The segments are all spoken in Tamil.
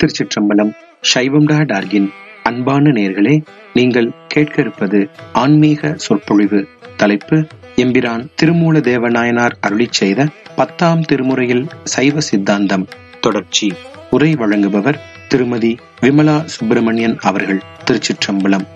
திருச்சிற்றம்பலம் சைவம் டா டார்கின் அன்பான நேர்களே நீங்கள் கேட்க இருப்பது ஆன்மீக சொற்பொழிவு தலைப்பு எம்பிரான் திருமூல தேவநாயனார் அருளிச் செய்த பத்தாம் திருமுறையில் சைவ சித்தாந்தம் தொடர்ச்சி உரை வழங்குபவர் திருமதி விமலா சுப்பிரமணியன் அவர்கள் திருச்சிற்றம்பலம்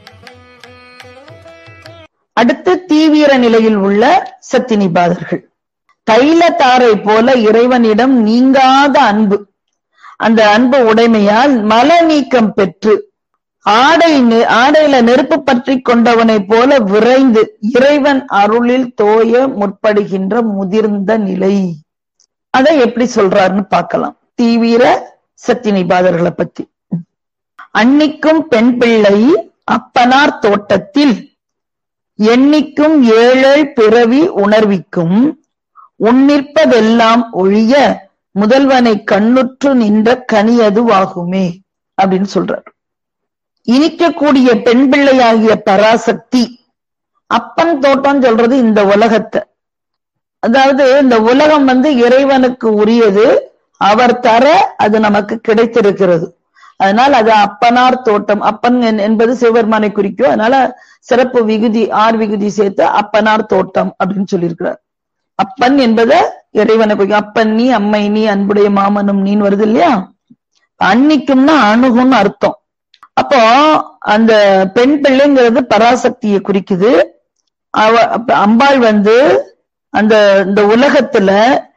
அடுத்து தீவிர நிலையில் உள்ள சத்தினிபாதர்கள் தைலத்தாரை போல இறைவனிடம் நீங்காத அன்பு அந்த அன்பு உடைமையால் மல நீக்கம் பெற்று ஆடை நெ- ஆடையில நெருப்பு பற்றி கொண்டவனை போல விரைந்து இறைவன் அருளில் தோய முற்படுகின்ற முதிர்ந்த நிலை அதை எப்படி சொல்றாருன்னு பார்க்கலாம் தீவிர சத்தினிபாதர்களை பத்தி அன்னிக்கும் பெண் பிள்ளை அப்பனார் தோட்டத்தில் எண்ணிக்கும் ஏழேழ் பிறவி உணர்விக்கும் உன்னிற்பதெல்லாம் ஒழிய முதல்வனை கண்ணுற்று நின்ற கனியதுவாகுமே அப்படின்னு சொல்றார் இனிக்கக்கூடிய பெண் பிள்ளையாகிய பராசக்தி அப்பன் தோட்டம் சொல்றது இந்த உலகத்தை அதாவது இந்த உலகம் வந்து இறைவனுக்கு உரியது அவர் தர அது நமக்கு கிடைத்திருக்கிறது அதனால் அது அப்பனார் தோட்டம் அப்பன் என்- என்பது சிவபெருமானை குறிக்கும் அதனால சிறப்பு விகுதி ஆர் விகுதி சேர்த்து அப்பனார் தோட்டம் அப்படின்னு சொல்லியிருக்கிறார் அப்பன் என்பத இறைவனை குறிக்கும் அப்பன் நீ அம்மை நீ அன்புடைய மாமனும் நீன்னு வருது இல்லையா அன்னிக்கும்னா அணுகும்னு அர்த்தம் அப்போ அந்த பெண் பிள்ளைங்கிறது பராசக்தியை குறிக்குது அவ அப்ப அம்பாள் வந்து அந்த இந்த உலகத்துல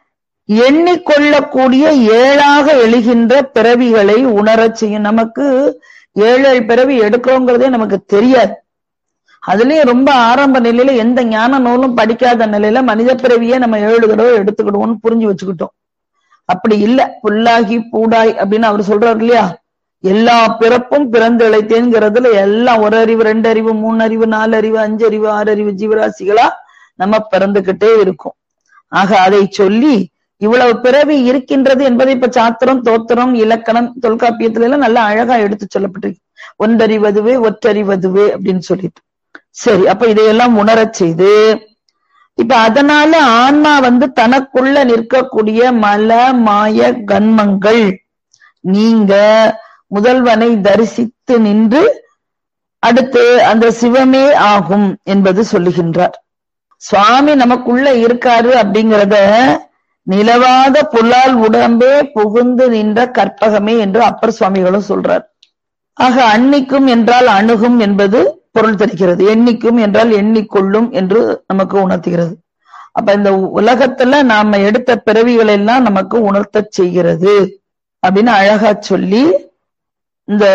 எண்ணிக்கொள்ளக்கூடிய ஏழாக எழுகின்ற பிறவிகளை உணரச் செய்யும் நமக்கு ஏழு ஏழு பிறவி எடுக்கிறோங்கிறதே நமக்கு தெரியாது அதுலயும் ரொம்ப ஆரம்ப நிலையில எந்த ஞான நூலும் படிக்காத நிலையில மனித பிறவியே நம்ம ஏழு தடவை எடுத்துக்கிடுவோம்னு புரிஞ்சு வச்சுக்கிட்டோம் அப்படி இல்ல புல்லாகி பூடாய் அப்படின்னு அவர் சொல்றாரு இல்லையா எல்லா பிறப்பும் பிறந்து இழைத்தேங்கிறதுல எல்லாம் ஒரு அறிவு ரெண்டு அறிவு மூணு அறிவு நாலு அறிவு அஞ்சு அறிவு ஆறு அறிவு ஜீவராசிகளா நம்ம பிறந்துகிட்டே இருக்கும் ஆக அதை சொல்லி இவ்வளவு பிறவி இருக்கின்றது என்பதை இப்ப சாத்திரம் தோத்திரம் இலக்கணம் தொல்காப்பியத்துல எல்லாம் நல்லா அழகா எடுத்து சொல்லப்பட்டிருக்கு ஒன்றறிவதுவே ஒற்றறிவதுவே அப்படின்னு சொல்லிட்டு சரி அப்ப இதையெல்லாம் உணரச் செய்து இப்ப அதனால ஆன்மா வந்து தனக்குள்ள நிற்கக்கூடிய மல மாய கன்மங்கள் நீங்க முதல்வனை தரிசித்து நின்று அடுத்து அந்த சிவமே ஆகும் என்பது சொல்லுகின்றார் சுவாமி நமக்குள்ள இருக்காரு அப்படிங்கிறத நிலவாத புலால் உடம்பே புகுந்து நின்ற கற்பகமே என்று அப்பர் சுவாமிகளும் சொல்றார் ஆக அன்னிக்கும் என்றால் அணுகும் என்பது பொருள் தெரிகிறது எண்ணிக்கும் என்றால் எண்ணிக்கொள்ளும் என்று நமக்கு உணர்த்துகிறது அப்ப இந்த உலகத்துல நாம எடுத்த பிறவிகள் எல்லாம் நமக்கு உணர்த்தச் செய்கிறது அப்படின்னு அழகா சொல்லி இந்த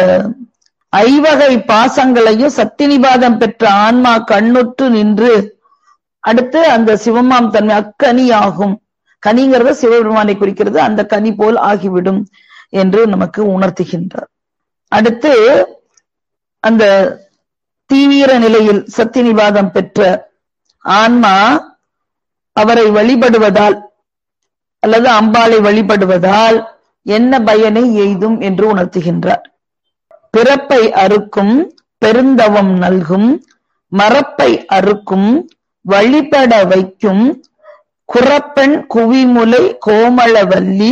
ஐவகை பாசங்களையும் சத்தினிபாதம் பெற்ற ஆன்மா கண்ணுற்று நின்று அடுத்து அந்த சிவமாம் தன்மை அக்கனி ஆகும் கனிங்கிறத சிவபெருமானை குறிக்கிறது அந்த கனி போல் ஆகிவிடும் என்று நமக்கு உணர்த்துகின்றார் அடுத்து அந்த தீவிர நிலையில் சத்தினிவாதம் பெற்ற ஆன்மா அவரை வழிபடுவதால் அல்லது அம்பாளை வழிபடுவதால் என்ன பயனை எய்தும் என்று உணர்த்துகின்றார் பிறப்பை அறுக்கும் பெருந்தவம் நல்கும் மரப்பை அறுக்கும் வழிபட வைக்கும் குறப்பெண் குவிமுலை கோமளவல்லி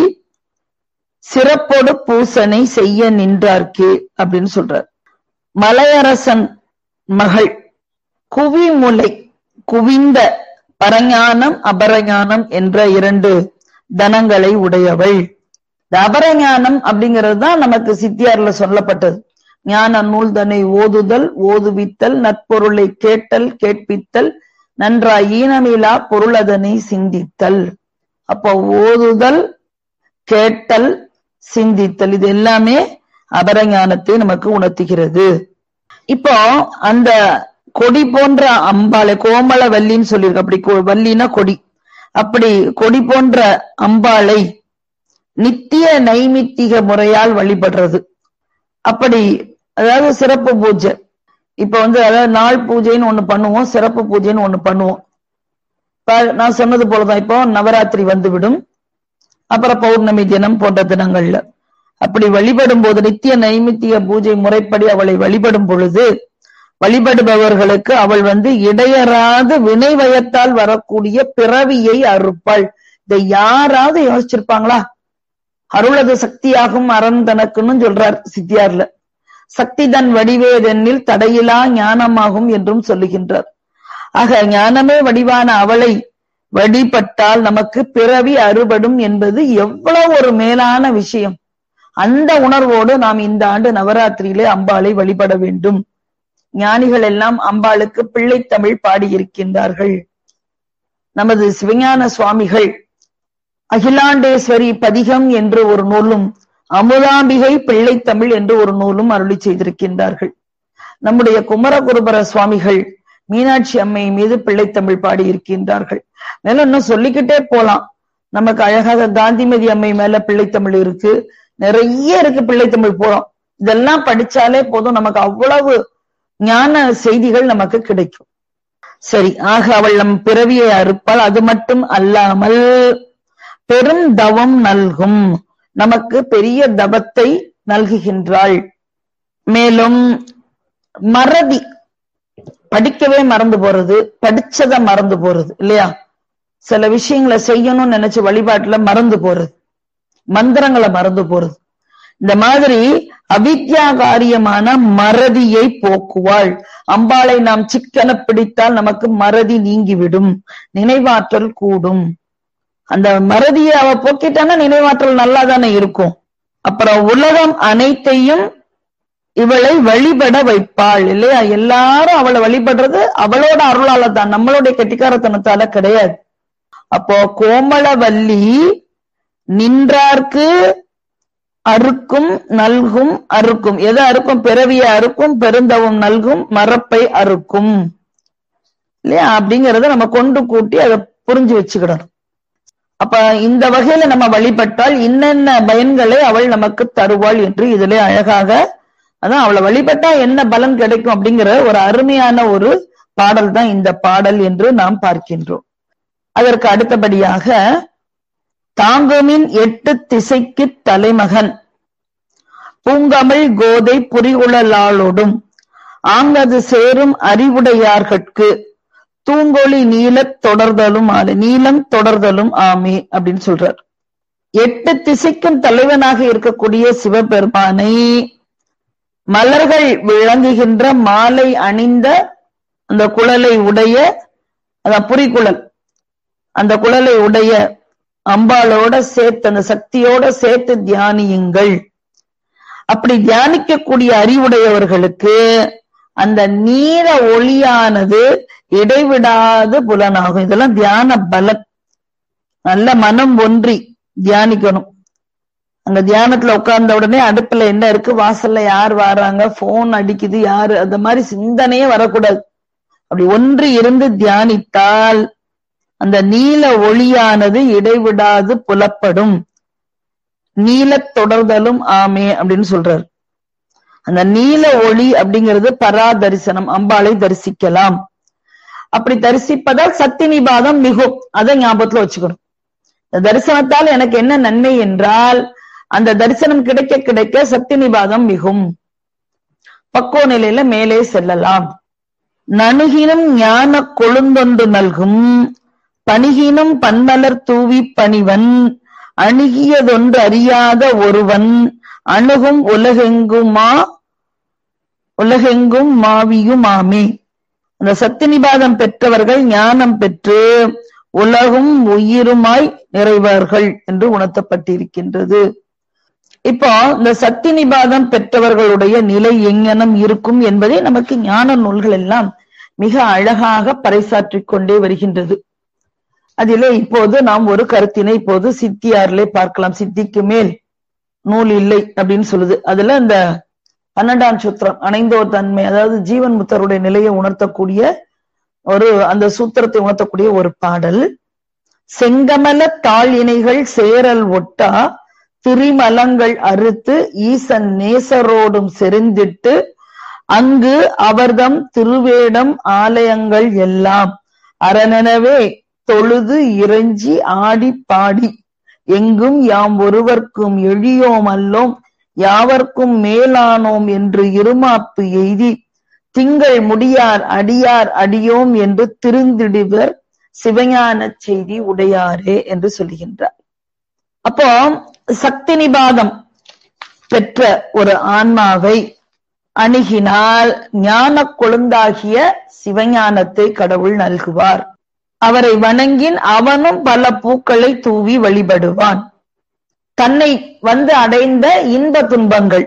சிறப்போடு பூசனை செய்ய நின்றார்க்கே அப்படின்னு சொல்றார் மலையரசன் மகள் குவிமுலை குவிந்த பரஞானம் அபரஞானம் என்ற இரண்டு தனங்களை உடையவள் இந்த அபரஞானம் அப்படிங்கிறது தான் நமக்கு சித்தியார்ல சொல்லப்பட்டது ஞான நூல்தனை ஓதுதல் ஓதுவித்தல் நற்பொருளை கேட்டல் கேட்பித்தல் நன்றாய் ஈனமிலா பொருளதனை சிந்தித்தல் அப்போ ஓதுதல் கேட்டல் சிந்தித்தல் இது எல்லாமே அபரஞானத்தை நமக்கு உணர்த்துகிறது இப்போ அந்த கொடி போன்ற அம்பாளை கோமள வல்லின்னு சொல்லியிருக்கு அப்படி கொ- வல்லினா கொடி அப்படி கொடி போன்ற அம்பாளை நித்திய நைமித்திக முறையால் வழிபடுறது அப்படி அதாவது சிறப்பு பூஜை இப்ப வந்து அதாவது நாள் பூஜைன்னு ஒண்ணு பண்ணுவோம் சிறப்பு பூஜைன்னு ஒண்ணு பண்ணுவோம் இப்ப நான் சொன்னது போலதான் இப்போ நவராத்திரி வந்துவிடும் அப்புறம் பௌர்ணமி தினம் போன்ற தினங்கள்ல அப்படி வழிபடும் போது நித்திய நைமித்திய பூஜை முறைப்படி அவளை வழிபடும் பொழுது வழிபடுபவர்களுக்கு அவள் வந்து இடையறாது வினை வயத்தால் வரக்கூடிய பிறவியை அறுப்பாள் இதை யாராவது யோசிச்சிருப்பாங்களா அருளது சக்தியாகும் அறம் தனக்குன்னு சொல்றார் சித்தியார்ல சக்தி தன் வடிவேதென்னில் தடையிலா ஞானமாகும் என்றும் சொல்லுகின்றார் ஆக ஞானமே வடிவான அவளை வழிபட்டால் நமக்கு பிறவி அறுபடும் என்பது எவ்வளவு ஒரு மேலான விஷயம் அந்த உணர்வோடு நாம் இந்த ஆண்டு நவராத்திரியிலே அம்பாளை வழிபட வேண்டும் ஞானிகள் எல்லாம் அம்பாளுக்கு பிள்ளைத்தமிழ் பாடியிருக்கின்றார்கள் நமது சிவஞான சுவாமிகள் அகிலாண்டேஸ்வரி பதிகம் என்று ஒரு நூலும் அமுதாம்பிகை பிள்ளைத்தமிழ் என்று ஒரு நூலும் அருளி செய்திருக்கின்றார்கள் நம்முடைய குமரகுருபர சுவாமிகள் மீனாட்சி அம்மை மீது பிள்ளைத்தமிழ் பாடியிருக்கின்றார்கள் மேலும் இன்னும் சொல்லிக்கிட்டே போலாம் நமக்கு அழகாக காந்திமதி அம்மை மேல பிள்ளைத்தமிழ் இருக்கு நிறைய இருக்கு பிள்ளைத்தமிழ் போறோம் இதெல்லாம் படிச்சாலே போதும் நமக்கு அவ்வளவு ஞான செய்திகள் நமக்கு கிடைக்கும் சரி ஆக அவள் நம் பிறவியை அறுப்பாள் அது மட்டும் அல்லாமல் பெரும் தவம் நல்கும் நமக்கு பெரிய தவத்தை நல்குகின்றாள் மேலும் மறதி படிக்கவே மறந்து போறது படிச்சத மறந்து போறது இல்லையா சில விஷயங்களை செய்யணும்னு நினைச்சு வழிபாட்டுல மறந்து போறது மந்திரங்களை மறந்து போறது இந்த மாதிரி அவித்யாகாரியமான மறதியை போக்குவாள் அம்பாளை நாம் சிக்கன பிடித்தால் நமக்கு மறதி நீங்கிவிடும் நினைவாற்றல் கூடும் அந்த மறதியை அவ போக்கிட்டானா நினைவாற்றல் நல்லா தானே இருக்கும் அப்புறம் உலகம் அனைத்தையும் இவளை வழிபட வைப்பாள் இல்லையா எல்லாரும் அவளை வழிபடுறது அவளோட அருளால தான் நம்மளுடைய கெட்டிக்காரத்தனத்தால கிடையாது அப்போ கோமளவல்லி நின்றார்க்கு அறுக்கும் நல்கும் அறுக்கும் எதை அறுக்கும் பிறவிய அறுக்கும் பெருந்தவும் நல்கும் மரப்பை அறுக்கும் இல்லையா அப்படிங்கறத நம்ம கொண்டு கூட்டி அதை புரிஞ்சு வச்சுக்கிடணும் அப்ப இந்த வகையில நம்ம வழிபட்டால் இன்னென்ன பயன்களை அவள் நமக்கு தருவாள் என்று இதுல அழகாக அதான் அவளை வழிபட்டா என்ன பலன் கிடைக்கும் அப்படிங்கிற ஒரு அருமையான ஒரு பாடல் தான் இந்த பாடல் என்று நாம் பார்க்கின்றோம் அதற்கு அடுத்தபடியாக தாங்குமின் எட்டு திசைக்கு தலைமகன் பூங்கமிழ் கோதை புரிகுழலாளோடும் ஆங்கது சேரும் அறிவுடையார்கட்கு தூங்கொலி நீலத் தொடர்தலும் ஆளு நீளம் தொடர்தலும் ஆமே அப்படின்னு சொல்றார் எட்டு திசைக்கும் தலைவனாக இருக்கக்கூடிய சிவபெருமானை மலர்கள் விளங்குகின்ற மாலை அணிந்த அந்த குழலை உடைய அதான் புரிகுழல் அந்த குழலை உடைய அம்பாளோட சேர்த்து அந்த சக்தியோட சேர்த்து தியானியுங்கள் அப்படி தியானிக்கக்கூடிய அறிவுடையவர்களுக்கு அந்த நீர ஒளியானது இடைவிடாது புலனாகும் இதெல்லாம் தியான பலன் நல்ல மனம் ஒன்றி தியானிக்கணும் அங்க தியானத்துல உட்கார்ந்த உடனே அடுப்புல என்ன இருக்கு வாசல்ல யார் வராங்க போன் அடிக்குது யாரு அந்த மாதிரி சிந்தனையே வரக்கூடாது அப்படி ஒன்று இருந்து தியானித்தால் அந்த நீல ஒளியானது இடைவிடாது புலப்படும் நீலத் தொடர்தலும் ஆமே அப்படின்னு சொல்றாரு அந்த நீல ஒளி அப்படிங்கிறது பரா தரிசனம் அம்பாளை தரிசிக்கலாம் அப்படி தரிசிப்பதால் சக்தி நிபாதம் மிகும் அதை ஞாபகத்துல வச்சுக்கணும் இந்த தரிசனத்தால் எனக்கு என்ன நன்மை என்றால் அந்த தரிசனம் கிடைக்க கிடைக்க சக்தி நிபாதம் மிகும் பக்குவ நிலையில மேலே செல்லலாம் நணுகினும் ஞான கொழுந்தொன்று நல்கும் பணிகினும் பன்மலர் தூவி பணிவன் அணுகியதொன்று அறியாத ஒருவன் அணுகும் உலகெங்குமா உலகெங்கும் மாவியுமாமே அந்த சக்தி நிபாதம் பெற்றவர்கள் ஞானம் பெற்று உலகும் உயிருமாய் நிறைவார்கள் என்று உணர்த்தப்பட்டிருக்கின்றது இப்போ இந்த சக்தி நிபாதம் பெற்றவர்களுடைய நிலை எங்கனம் இருக்கும் என்பதை நமக்கு ஞான நூல்கள் எல்லாம் மிக அழகாக பறைசாற்றிக் கொண்டே வருகின்றது அதிலே இப்போது நாம் ஒரு கருத்தினை இப்போது சித்தியாரிலே பார்க்கலாம் சித்திக்கு மேல் நூல் இல்லை அப்படின்னு சொல்லுது அதுல இந்த பன்னெண்டாம் சூத்திரம் அணைந்தோர் தன்மை அதாவது ஜீவன் முத்தருடைய நிலையை உணர்த்தக்கூடிய ஒரு அந்த சூத்திரத்தை உணர்த்தக்கூடிய ஒரு பாடல் செங்கமல தாழ் இணைகள் சேரல் ஒட்டா திரிமலங்கள் அறுத்து ஈசன் நேசரோடும் செறிந்திட்டு அங்கு அவர்தம் திருவேடம் ஆலயங்கள் எல்லாம் அரணனவே தொழுது இறைஞ்சி ஆடி பாடி எங்கும் யாம் ஒருவர்க்கும் எழியோம் அல்லோம் யாவர்க்கும் மேலானோம் என்று இருமாப்பு எய்தி திங்கள் முடியார் அடியார் அடியோம் என்று திருந்திடுவர் சிவஞான செய்தி உடையாரே என்று சொல்லுகின்றார் அப்போ சக்தி நிபாதம் பெற்ற ஒரு ஆன்மாவை அணுகினால் ஞான கொழுந்தாகிய சிவஞானத்தை கடவுள் நல்குவார் அவரை வணங்கின் அவனும் பல பூக்களை தூவி வழிபடுவான் தன்னை வந்து அடைந்த இன்ப துன்பங்கள்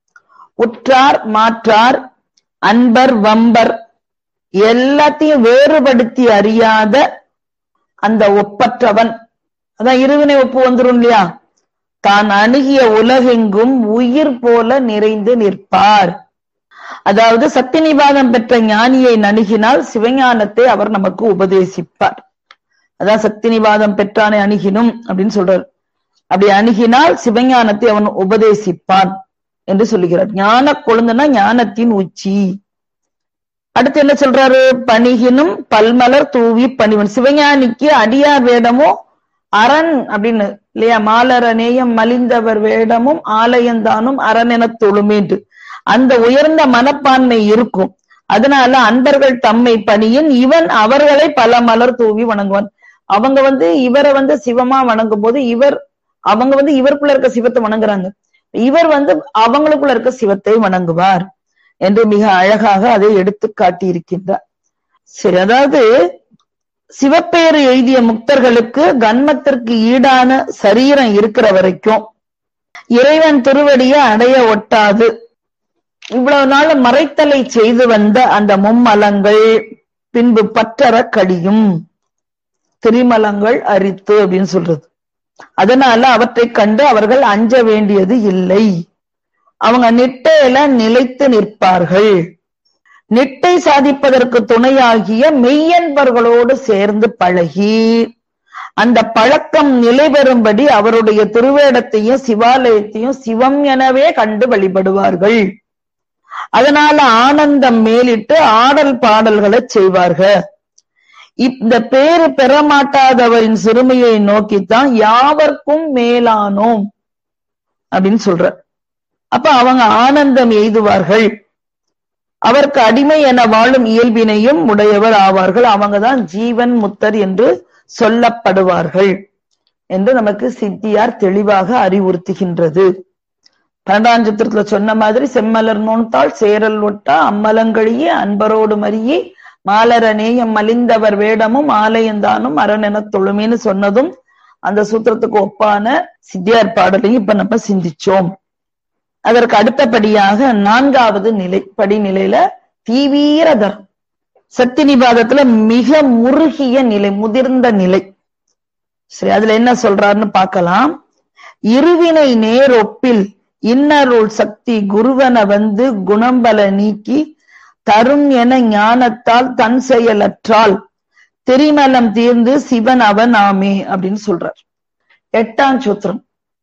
உற்றார் மாற்றார் அன்பர் வம்பர் எல்லாத்தையும் வேறுபடுத்தி அறியாத அந்த ஒப்பற்றவன் அதான் இருவினை ஒப்பு வந்துரும் இல்லையா தான் அணுகிய உலகெங்கும் உயிர் போல நிறைந்து நிற்பார் அதாவது சக்தி நிபாதம் பெற்ற ஞானியை நணுகினால் சிவஞானத்தை அவர் நமக்கு உபதேசிப்பார் அதான் சக்தி நிபாதம் பெற்றானை அணுகினும் அப்படின்னு சொல்றார் அப்படி அணுகினால் சிவஞானத்தை அவன் உபதேசிப்பான் என்று சொல்லுகிறார் ஞான கொழுந்தனா ஞானத்தின் உச்சி அடுத்து என்ன சொல்றாரு பணிகினும் பல்மலர் தூவி பணிவன் சிவஞானிக்கு அடியார் வேடமோ அரண் அப்படின்னு இல்லையா மாலர நேயம் மலிந்தவர் வேடமும் ஆலயந்தானும் அரண் என தொழுமேன்று அந்த உயர்ந்த மனப்பான்மை இருக்கும் அதனால அன்பர்கள் தம்மை பணியின் இவன் அவர்களை பல மலர் தூவி வணங்குவான் அவங்க வந்து இவரை வந்து சிவமா வணங்கும் போது இவர் அவங்க வந்து இவருக்குள்ள இருக்க சிவத்தை வணங்குறாங்க இவர் வந்து அவங்களுக்குள்ள இருக்க சிவத்தை வணங்குவார் என்று மிக அழகாக அதை எடுத்து காட்டி இருக்கின்றார் சரி அதாவது சிவப்பெயர் எழுதிய முக்தர்களுக்கு கன்மத்திற்கு ஈடான சரீரம் இருக்கிற வரைக்கும் இறைவன் திருவடியை அடைய ஒட்டாது இவ்வளவு நாள் மறைத்தலை செய்து வந்த அந்த மும்மலங்கள் பின்பு பற்றற கடியும் திரிமலங்கள் அரித்து அப்படின்னு சொல்றது அதனால அவற்றை கண்டு அவர்கள் அஞ்ச வேண்டியது இல்லை அவங்க நிட்டையில நிலைத்து நிற்பார்கள் நிட்டை சாதிப்பதற்கு துணையாகிய மெய்யன்பர்களோடு சேர்ந்து பழகி அந்த பழக்கம் நிலை பெறும்படி அவருடைய திருவேடத்தையும் சிவாலயத்தையும் சிவம் எனவே கண்டு வழிபடுவார்கள் அதனால ஆனந்தம் மேலிட்டு ஆடல் பாடல்களை செய்வார்கள் இந்த பேரு பெறமாட்டாதவரின் சிறுமையை நோக்கித்தான் யாவர்க்கும் மேலானோம் அப்படின்னு சொல்ற அப்ப அவங்க ஆனந்தம் எய்துவார்கள் அவருக்கு அடிமை என வாழும் இயல்பினையும் உடையவர் ஆவார்கள் அவங்கதான் ஜீவன் முத்தர் என்று சொல்லப்படுவார்கள் என்று நமக்கு சித்தியார் தெளிவாக அறிவுறுத்துகின்றது பன்னெண்டாம் சித்திரத்துல சொன்ன மாதிரி செம்மலர் நோன்தாள் சேரல் ஒட்டா அம்மலங்கழியே அன்பரோடு மறியே மாலர நேயம் மலிந்தவர் வேடமும் ஆலயந்தானும் அரணென தொழுமேன்னு சொன்னதும் அந்த சூத்திரத்துக்கு ஒப்பான சித்தியார் பாடலையும் இப்ப நம்ம சிந்திச்சோம் அதற்கு அடுத்தபடியாக நான்காவது நிலை படிநிலையில தீவீர தரம் சக்தி நிபாதத்துல மிக முருகிய நிலை முதிர்ந்த நிலை சரி அதுல என்ன சொல்றாருன்னு பார்க்கலாம் இருவினை நேரொப்பில் இன்னருள் சக்தி குருவன வந்து குணம்பல நீக்கி தரும் என ஞானத்தால் தன் செயலற்றால் திரிமலம் தீர்ந்து சிவன் அவன் ஆமே அப்படின்னு சொல்றார் எட்டாம் சூத்திரம்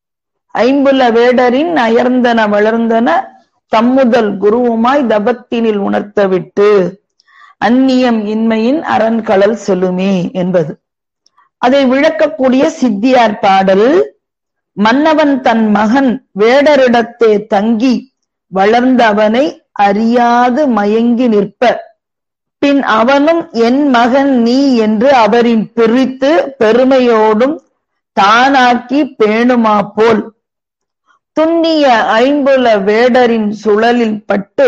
ஐம்புல வேடரின் அயர்ந்தன வளர்ந்தன தம்முதல் குருவுமாய் தபத்தினில் உணர்த்த விட்டு அந்நியம் இன்மையின் அரண்களல் செலுமே என்பது அதை விளக்கக்கூடிய சித்தியார் பாடல் மன்னவன் தன் மகன் வேடரிடத்தே தங்கி வளர்ந்த அவனை அறியாது மயங்கி நிற்ப பின் அவனும் என் மகன் நீ என்று அவரின் பிரித்து பெருமையோடும் தானாக்கி பேணுமா போல் துண்ணிய ஐம்புல வேடரின் சுழலில் பட்டு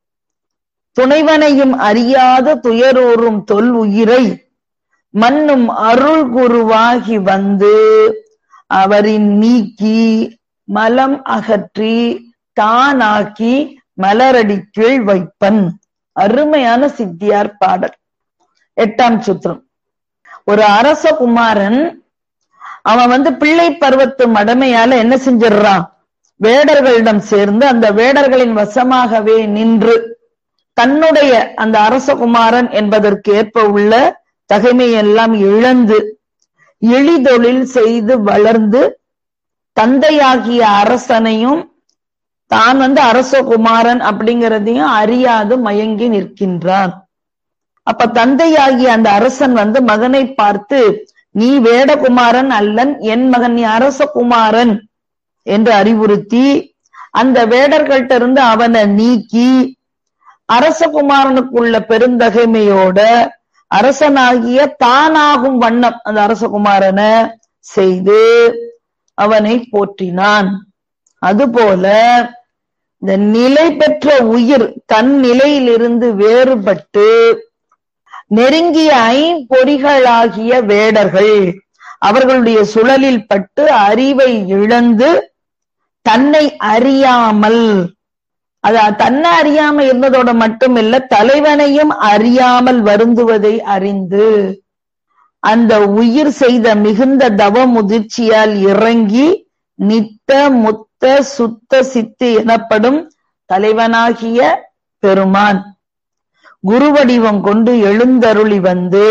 துணைவனையும் அறியாத துயரோறும் தொல் உயிரை மன்னும் அருள் குருவாகி வந்து அவரின் நீக்கி மலம் அகற்றி தானாக்கி மலரடி கீழ் வைப்பன் அருமையான சித்தியார் பாடல் எட்டாம் சுத்திரம் ஒரு அரச குமாரன் அவன் வந்து பிள்ளை பருவத்து மடமையால என்ன செஞ்சிடுறான் வேடர்களிடம் சேர்ந்து அந்த வேடர்களின் வசமாகவே நின்று தன்னுடைய அந்த அரசகுமாரன் என்பதற்கு ஏற்ப உள்ள தகைமையெல்லாம் இழந்து எளிதொழில் செய்து வளர்ந்து தந்தையாகிய அரசனையும் தான் வந்து அரசகுமாரன் அப்படிங்கிறதையும் அறியாது மயங்கி நிற்கின்றான் அப்ப தந்தையாகிய அந்த அரசன் வந்து மகனை பார்த்து நீ வேடகுமாரன் அல்லன் என் மகன் நீ அரசகுமாரன் என்று அறிவுறுத்தி அந்த வேடர்கள்ட்ட இருந்து அவனை நீக்கி அரசகுமாரனுக்குள்ள பெருந்தகைமையோட அரசனாகிய தானாகும் வண்ணம் அந்த அரசகுமாரனை செய்து அவனை போற்றினான் அதுபோல இந்த நிலை பெற்ற உயிர் தன் நிலையிலிருந்து வேறுபட்டு நெருங்கிய ஐம்பொறிகளாகிய வேடர்கள் அவர்களுடைய சுழலில் பட்டு அறிவை இழந்து தன்னை அறியாமல் அது தன்னை அறியாம இருந்ததோட மட்டும் இல்ல தலைவனையும் அறியாமல் வருந்துவதை அறிந்து அந்த உயிர் செய்த மிகுந்த தவ முதிர்ச்சியால் இறங்கி நித்த முத்த சுத்த சித்து எனப்படும் தலைவனாகிய பெருமான் குருவடிவம் கொண்டு எழுந்தருளி வந்து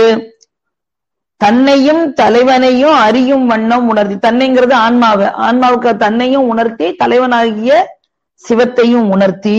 தன்னையும் தலைவனையும் அறியும் வண்ணம் உணர்த்தி தன்னைங்கிறது ஆன்மாவை ஆன்மாவுக்கு தன்னையும் உணர்த்தி தலைவனாகிய சிவத்தையும் உணர்த்தி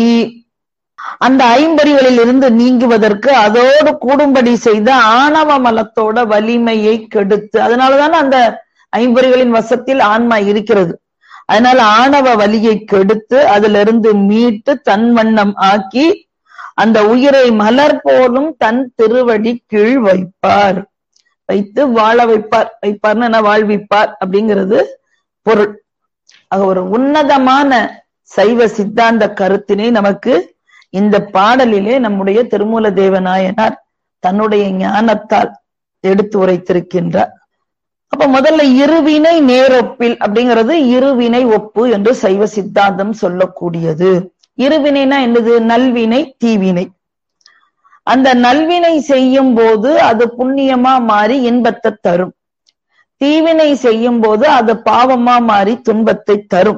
அந்த ஐம்பறிகளில் இருந்து நீங்குவதற்கு அதோடு கூடும்படி செய்த ஆணவ மலத்தோட வலிமையை கெடுத்து அதனாலதான் அந்த ஐம்பறிகளின் வசத்தில் ஆன்மா இருக்கிறது அதனால ஆணவ வலியை கெடுத்து அதுல இருந்து மீட்டு தன் வண்ணம் ஆக்கி அந்த உயிரை மலர் போலும் தன் திருவடி கீழ் வைப்பார் வைத்து வாழ வைப்பார் வைப்பார்னு என்ன வாழ்விப்பார் அப்படிங்கிறது பொருள் ஆக ஒரு உன்னதமான சைவ சித்தாந்த கருத்தினை நமக்கு இந்த பாடலிலே நம்முடைய திருமூல தேவநாயனார் தன்னுடைய ஞானத்தால் எடுத்து உரைத்திருக்கின்றார் அப்ப முதல்ல இருவினை நேரொப்பில் அப்படிங்கிறது இருவினை ஒப்பு என்று சைவ சித்தாந்தம் சொல்லக்கூடியது இருவினைனா என்னது நல்வினை தீவினை அந்த நல்வினை செய்யும் போது அது புண்ணியமா மாறி இன்பத்தை தரும் தீவினை செய்யும் போது அது பாவமா மாறி துன்பத்தை தரும்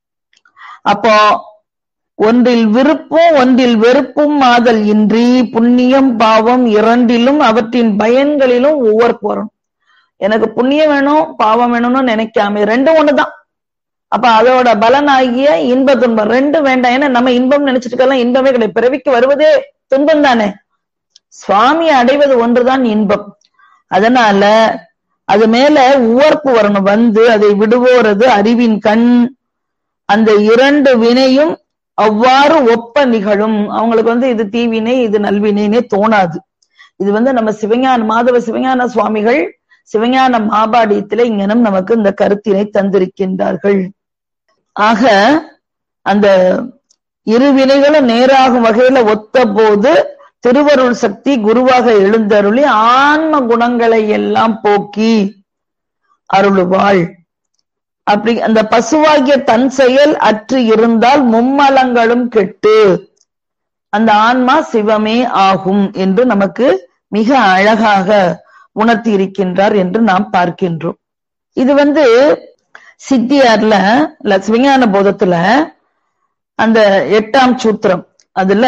அப்போ ஒன்றில் விருப்பும் ஒன்றில் வெறுப்பும் மாதல் இன்றி புண்ணியம் பாவம் இரண்டிலும் அவற்றின் பயன்களிலும் ஒவ்வொரு போறணும் எனக்கு புண்ணியம் வேணும் பாவம் வேணும்னு நினைக்காம ரெண்டும் ஒண்ணுதான் அப்ப அதோட பலனாகிய இன்ப துன்பம் ரெண்டும் வேண்டாம் ஏன்னா நம்ம இன்பம் நினைச்சிட்டு இருக்கலாம் இன்பமே கிடையாது பிறவிக்கு வருவதே துன்பம் தானே சுவாமி அடைவது ஒன்றுதான் இன்பம் அதனால அது மேல உவர்ப்பு வரணும் வந்து அதை விடுவோரது அறிவின் கண் அந்த இரண்டு வினையும் அவ்வாறு ஒப்ப நிகழும் அவங்களுக்கு வந்து இது தீவினை இது நல்வினைனே தோணாது இது வந்து நம்ம சிவஞான மாதவ சிவஞான சுவாமிகள் சிவஞான மாபாடியத்தில இங்கனம் நமக்கு இந்த கருத்தினை தந்திருக்கின்றார்கள் ஆக அந்த இரு வினைகளும் நேராகும் வகையில ஒத்த போது திருவருள் சக்தி குருவாக எழுந்தருளி ஆன்ம குணங்களை எல்லாம் போக்கி அருளுவாள் அப்படி அந்த பசுவாகிய தன் செயல் அற்று இருந்தால் மும்மலங்களும் கெட்டு அந்த ஆன்மா சிவமே ஆகும் என்று நமக்கு மிக அழகாக உணர்த்தி இருக்கின்றார் என்று நாம் பார்க்கின்றோம் இது வந்து சித்தியார்ல இல்ல சிவஞான போதத்துல அந்த எட்டாம் சூத்திரம் அதுல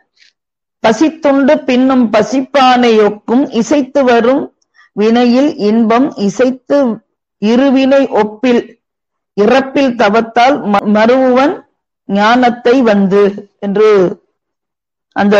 பசித்துண்டு பின்னும் பசிப்பானையொக்கும் இசைத்து வரும் வினையில் இன்பம் இசைத்து இருவினை ஒப்பில் இறப்பில் தவத்தால் மறுவன் ஞானத்தை வந்து என்று அந்த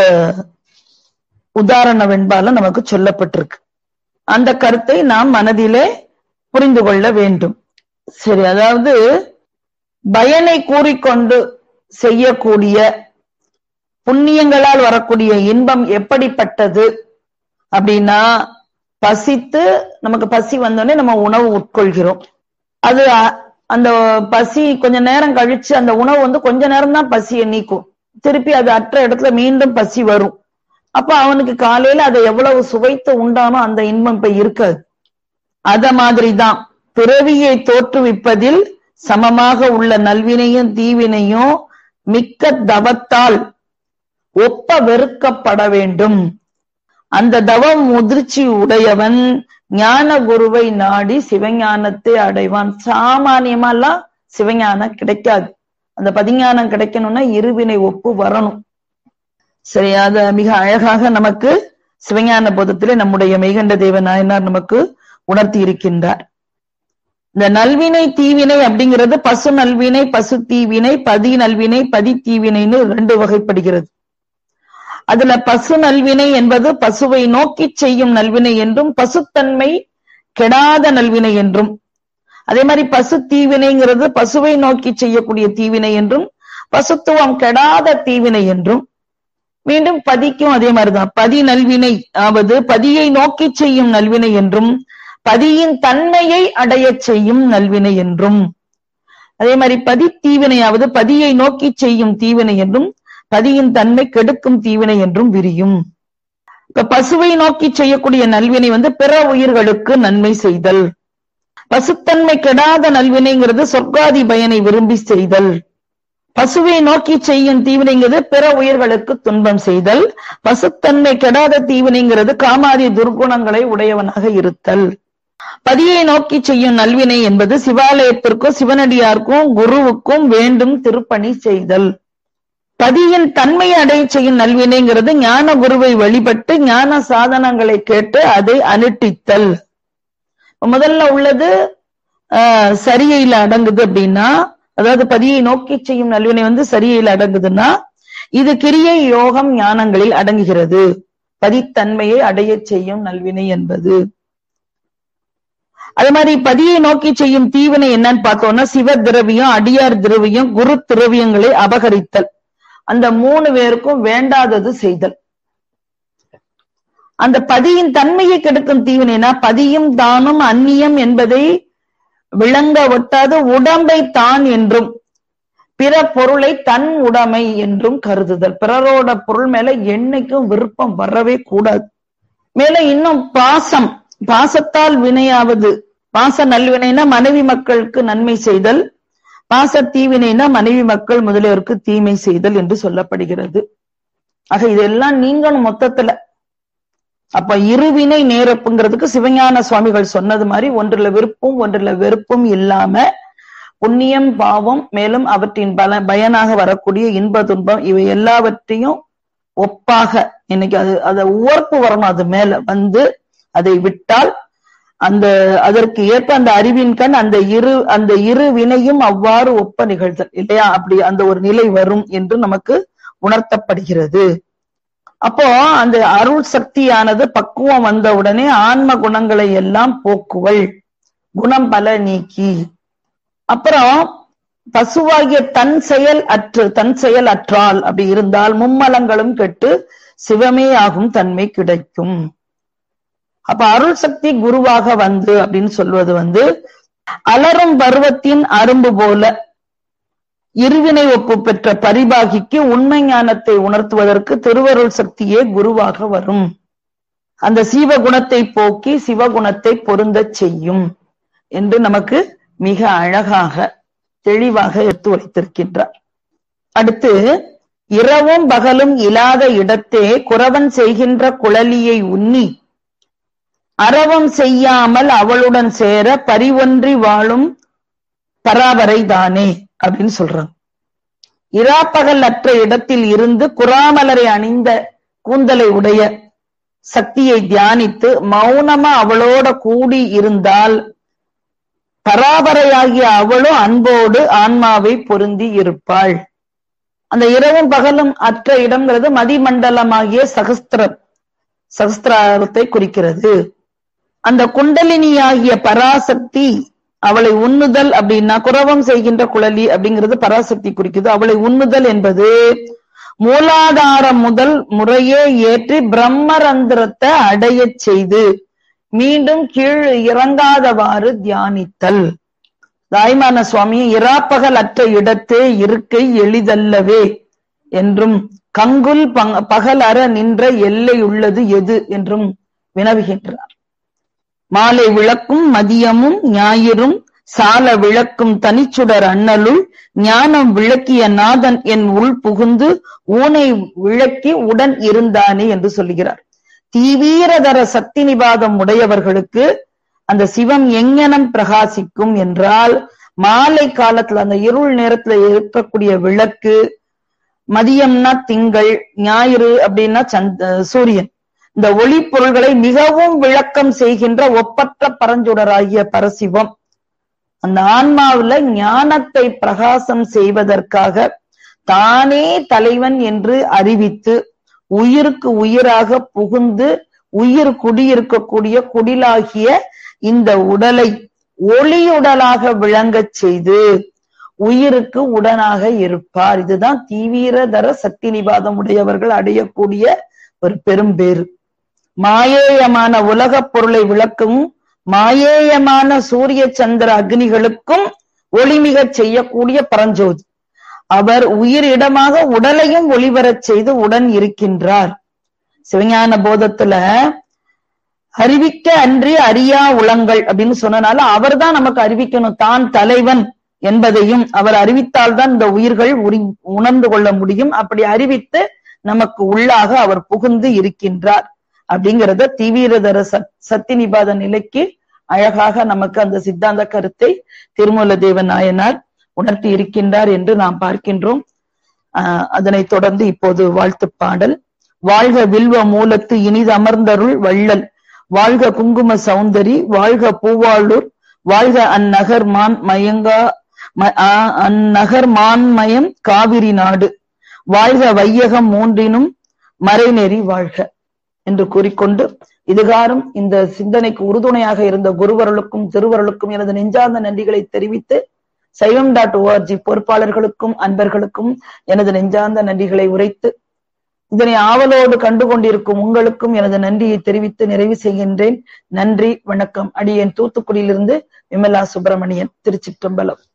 உதாரண வெண்பால நமக்கு சொல்லப்பட்டிருக்கு அந்த கருத்தை நாம் மனதிலே புரிந்து கொள்ள வேண்டும் சரி அதாவது பயனை கூறிக்கொண்டு செய்யக்கூடிய புண்ணியங்களால் வரக்கூடிய இன்பம் எப்படிப்பட்டது அப்படின்னா பசித்து நமக்கு பசி வந்தோடனே நம்ம உணவு உட்கொள்கிறோம் அது அந்த பசி கொஞ்ச நேரம் கழிச்சு அந்த உணவு வந்து கொஞ்ச நேரம் தான் பசியை நீக்கும் திருப்பி அது அற்ற இடத்துல மீண்டும் பசி வரும் அப்ப அவனுக்கு காலையில அதை எவ்வளவு சுவைத்து உண்டானோ அந்த இன்பம் இப்ப இருக்காது அத மாதிரிதான் பிறவியை தோற்றுவிப்பதில் சமமாக உள்ள நல்வினையும் தீவினையும் மிக்க தவத்தால் ஒப்ப வெறுக்கப்பட வேண்டும் அந்த தவம் முதிர்ச்சி உடையவன் ஞான குருவை நாடி சிவஞானத்தை அடைவான் சாமானியமாலாம் சிவஞானம் கிடைக்காது அந்த பதிஞானம் கிடைக்கணும்னா இருவினை ஒப்பு வரணும் சரி அத மிக அழகாக நமக்கு சிவஞான போதத்திலே நம்முடைய மெய்கண்ட தேவ நாயனார் நமக்கு உணர்த்தி இருக்கின்றார் இந்த நல்வினை தீவினை அப்படிங்கிறது பசு நல்வினை பசு தீவினை பதி நல்வினை பதி தீவினைன்னு ரெண்டு வகைப்படுகிறது அதுல பசு நல்வினை என்பது பசுவை நோக்கி செய்யும் நல்வினை என்றும் பசுத்தன்மை கெடாத நல்வினை என்றும் அதே மாதிரி பசு தீவினைங்கிறது பசுவை நோக்கி செய்யக்கூடிய தீவினை என்றும் பசுத்துவம் கெடாத தீவினை என்றும் மீண்டும் பதிக்கும் அதே மாதிரிதான் பதி நல்வினை ஆவது பதியை நோக்கி செய்யும் நல்வினை என்றும் பதியின் தன்மையை அடைய செய்யும் நல்வினை என்றும் அதே மாதிரி பதி தீவினையாவது பதியை நோக்கி செய்யும் தீவினை என்றும் பதியின் தன்மை கெடுக்கும் தீவினை என்றும் விரியும் இப்ப பசுவை நோக்கி செய்யக்கூடிய நல்வினை வந்து பிற உயிர்களுக்கு நன்மை செய்தல் பசுத்தன்மை கெடாத நல்வினைங்கிறது சொர்க்காதி பயனை விரும்பி செய்தல் பசுவை நோக்கி செய்யும் தீவினைங்கிறது பிற உயிர்களுக்கு துன்பம் செய்தல் பசுத்தன்மை கெடாத தீவினைங்கிறது காமாதி துர்குணங்களை உடையவனாக இருத்தல் பதியை நோக்கி செய்யும் நல்வினை என்பது சிவாலயத்திற்கும் சிவனடியாருக்கும் குருவுக்கும் வேண்டும் திருப்பணி செய்தல் பதியின் தன்மையை அடைய செய்யும் நல்வினைங்கிறது ஞான குருவை வழிபட்டு ஞான சாதனங்களை கேட்டு அதை அனுட்டித்தல் முதல்ல உள்ளது ஆஹ் சரியையில அடங்குது அப்படின்னா அதாவது பதியை நோக்கி செய்யும் நல்வினை வந்து சரியையில் அடங்குதுன்னா இது கிரியை யோகம் ஞானங்களில் அடங்குகிறது பதித்தன்மையை அடைய செய்யும் நல்வினை என்பது அது மாதிரி பதியை நோக்கி செய்யும் தீவினை என்னன்னு பார்த்தோம்னா சிவ திரவியம் அடியார் திரவியம் குரு திரவியங்களை அபகரித்தல் அந்த மூணு பேருக்கும் வேண்டாதது செய்தல் அந்த பதியின் தன்மையை கெடுக்கும் தீவினைனா பதியும் தானும் அந்நியம் என்பதை விளங்க ஒட்டாது உடம்பை தான் என்றும் பிற பொருளை தன் உடைமை என்றும் கருதுதல் பிறரோட பொருள் மேல என்னைக்கும் விருப்பம் வரவே கூடாது மேல இன்னும் பாசம் பாசத்தால் வினையாவது பாச நல்வினைனா மனைவி மக்களுக்கு நன்மை செய்தல் பாச தீவினைனா மனைவி மக்கள் முதலியோருக்கு தீமை செய்தல் என்று சொல்லப்படுகிறது ஆக இதெல்லாம் நீங்களும் மொத்தத்துல அப்ப இருவினை நேரப்புங்கிறதுக்கு சிவஞான சுவாமிகள் சொன்னது மாதிரி ஒன்றுல விருப்பும் ஒன்றுல வெறுப்பும் இல்லாம புண்ணியம் பாவம் மேலும் அவற்றின் பல பயனாக வரக்கூடிய இன்ப துன்பம் இவை எல்லாவற்றையும் ஒப்பாக இன்னைக்கு அது அத உவர்ப்பு வரணும் அது மேல வந்து அதை விட்டால் அந்த அதற்கு ஏற்ப அந்த அறிவின் கண் அந்த இரு அந்த இரு வினையும் அவ்வாறு ஒப்ப நிகழ்தல் இல்லையா அப்படி அந்த ஒரு நிலை வரும் என்று நமக்கு உணர்த்தப்படுகிறது அப்போ அந்த அருள் சக்தியானது பக்குவம் வந்த உடனே ஆன்ம குணங்களை எல்லாம் போக்குவள் குணம் பல நீக்கி அப்புறம் பசுவாகிய தன் செயல் அற்று தன் செயல் அற்றால் அப்படி இருந்தால் மும்மலங்களும் கெட்டு சிவமே ஆகும் தன்மை கிடைக்கும் அப்ப அருள் சக்தி குருவாக வந்து அப்படின்னு சொல்வது வந்து அலரும் பருவத்தின் அரும்பு போல இருவினை ஒப்பு பெற்ற பரிபாகிக்கு உண்மை ஞானத்தை உணர்த்துவதற்கு திருவருள் சக்தியே குருவாக வரும் அந்த சீவகுணத்தை போக்கி சிவகுணத்தை பொருந்தச் செய்யும் என்று நமக்கு மிக அழகாக தெளிவாக எடுத்து வைத்திருக்கின்றார் அடுத்து இரவும் பகலும் இல்லாத இடத்தே குறவன் செய்கின்ற குழலியை உண்ணி அறவம் செய்யாமல் அவளுடன் சேர பரிவொன்றி வாழும் பராபரை தானே அப்படின்னு சொல்றாங்க இராப்பகல் அற்ற இடத்தில் இருந்து குறாமலரை அணிந்த கூந்தலை உடைய சக்தியை தியானித்து மௌனமா அவளோட கூடி இருந்தால் பராபரையாகிய அவளும் அன்போடு ஆன்மாவை பொருந்தி இருப்பாள் அந்த இரவும் பகலும் அற்ற இடம்ங்கிறது மதிமண்டலமாகிய சகஸ்திரம் சகஸ்திராரத்தை குறிக்கிறது அந்த குண்டலினியாகிய பராசக்தி அவளை உண்ணுதல் அப்படின்னா குரவம் செய்கின்ற குழலி அப்படிங்கிறது பராசக்தி குறிக்குது அவளை உண்ணுதல் என்பது மூலாதாரம் முதல் முறையே ஏற்றி பிரம்மரந்திரத்தை அடையச் செய்து மீண்டும் கீழ் இறங்காதவாறு தியானித்தல் தாய்மான சுவாமி இராப்பகல் அற்ற இடத்தே இருக்கை எளிதல்லவே என்றும் கங்குல் பகல் அற நின்ற எல்லை உள்ளது எது என்றும் வினவுகின்றார் மாலை விளக்கும் மதியமும் ஞாயிறும் சால விளக்கும் தனிச்சுடர் அண்ணலுள் ஞானம் விளக்கிய நாதன் என் உள் புகுந்து ஊனை விளக்கி உடன் இருந்தானே என்று சொல்லுகிறார் தீவீரதர சக்தி நிவாதம் உடையவர்களுக்கு அந்த சிவம் எங்கனம் பிரகாசிக்கும் என்றால் மாலை காலத்துல அந்த இருள் நேரத்துல இருக்கக்கூடிய விளக்கு மதியம்னா திங்கள் ஞாயிறு அப்படின்னா சந்த சூரியன் இந்த ஒளி பொருள்களை மிகவும் விளக்கம் செய்கின்ற ஒப்பற்ற பரஞ்சுடராகிய பரசிவம் அந்த ஆன்மாவுல ஞானத்தை பிரகாசம் செய்வதற்காக தானே தலைவன் என்று அறிவித்து உயிருக்கு உயிராக புகுந்து உயிர் குடியிருக்கக்கூடிய குடிலாகிய இந்த உடலை ஒளியுடலாக விளங்கச் செய்து உயிருக்கு உடனாக இருப்பார் இதுதான் தீவிரதர சக்தி நிவாதம் உடையவர்கள் அடையக்கூடிய ஒரு பெரும் பேரு மாயேயமான உலகப் பொருளை விளக்கவும் மாயேயமான சூரிய சந்திர அக்னிகளுக்கும் ஒளிமிகச் செய்யக்கூடிய பரஞ்சோதி அவர் உயிர் இடமாக உடலையும் ஒளிவரச் செய்து உடன் இருக்கின்றார் சிவஞான போதத்துல அறிவிக்க அன்றி அறியா உளங்கள் அப்படின்னு சொன்னனால அவர்தான் நமக்கு அறிவிக்கணும் தான் தலைவன் என்பதையும் அவர் அறிவித்தால்தான் இந்த உயிர்கள் உரி- உணர்ந்து கொள்ள முடியும் அப்படி அறிவித்து நமக்கு உள்ளாக அவர் புகுந்து இருக்கின்றார் அப்படிங்கிறத தீவிரதர சத் சத்தி நிபாத நிலைக்கு அழகாக நமக்கு அந்த சித்தாந்த கருத்தை திருமூல தேவ நாயனார் உணர்த்தி இருக்கின்றார் என்று நாம் பார்க்கின்றோம் ஆஹ் அதனைத் தொடர்ந்து இப்போது வாழ்த்து பாடல் வாழ்க வில்வ மூலத்து இனிது அமர்ந்தருள் வள்ளல் வாழ்க குங்கும சௌந்தரி வாழ்க பூவாளூர் வாழ்க அந்நகர் மான் மயங்கா ம- ஆ- அந்நகர் மான்மயம் காவிரி நாடு வாழ்க வையகம் மூன்றினும் மறைநெறி வாழ்க என்று கூறிக்கொண்டு இதுகாரும் இந்த சிந்தனைக்கு உறுதுணையாக இருந்த குருவருளுக்கும் திருவருளுக்கும் எனது நெஞ்சார்ந்த நன்றிகளை தெரிவித்து சைவம் டாட் ஓஆர்ஜி பொறுப்பாளர்களுக்கும் அன்பர்களுக்கும் எனது நெஞ்சார்ந்த நன்றிகளை உரைத்து இதனை ஆவலோடு கண்டு கொண்டிருக்கும் உங்களுக்கும் எனது நன்றியை தெரிவித்து நிறைவு செய்கின்றேன் நன்றி வணக்கம் அடியேன் தூத்துக்குடியிலிருந்து விமலா சுப்பிரமணியன் திருச்சிற்றம்பலம்